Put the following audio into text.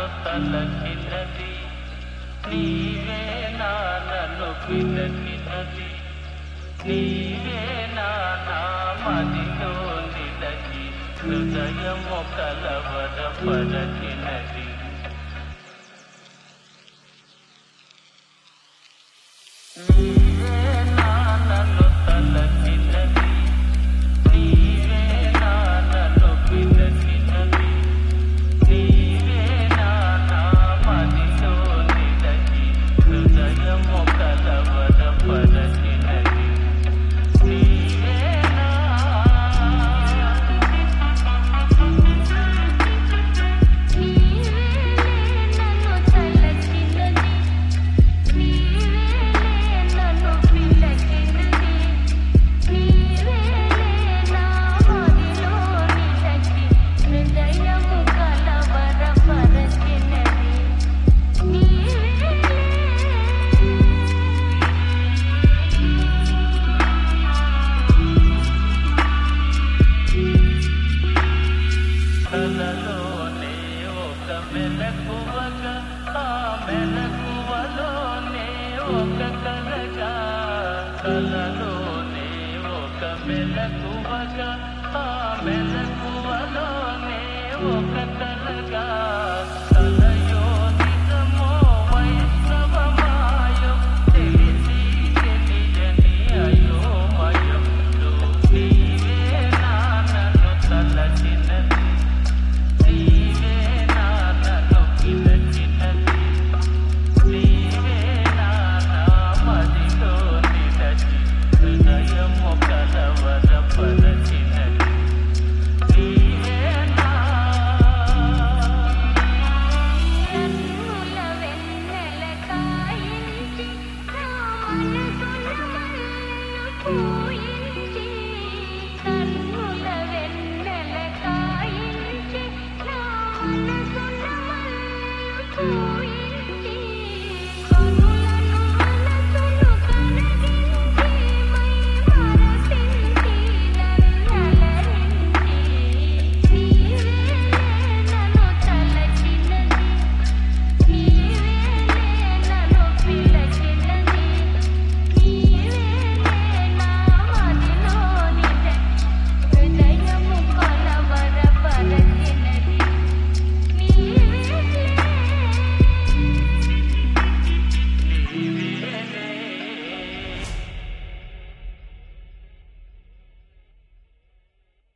తలచినది నీవే నా నన్ను పిలచినది నీవే నా నా మదిలో నిలచి హృదయము కలవర పరచినది నీవే నా నన్ను తలచినది నీవే నా నన్ను పిలచినది నీవే నా నా మదిలో నిలచి హృదయము కలవర పరచినది నీవే నా నీవే నన్ను తలచినది నీవే నన్ను పిలచినది నీవే నా మదిలో నిలచి హృదయము కలవరపరచినది నీవే కలలోనే ఒక మెలకువగా ఆ మెలకువలోనే ఒక కలగా కలలోనే ఒక మెలకువగా ఆ మెలకువలోనే ఒక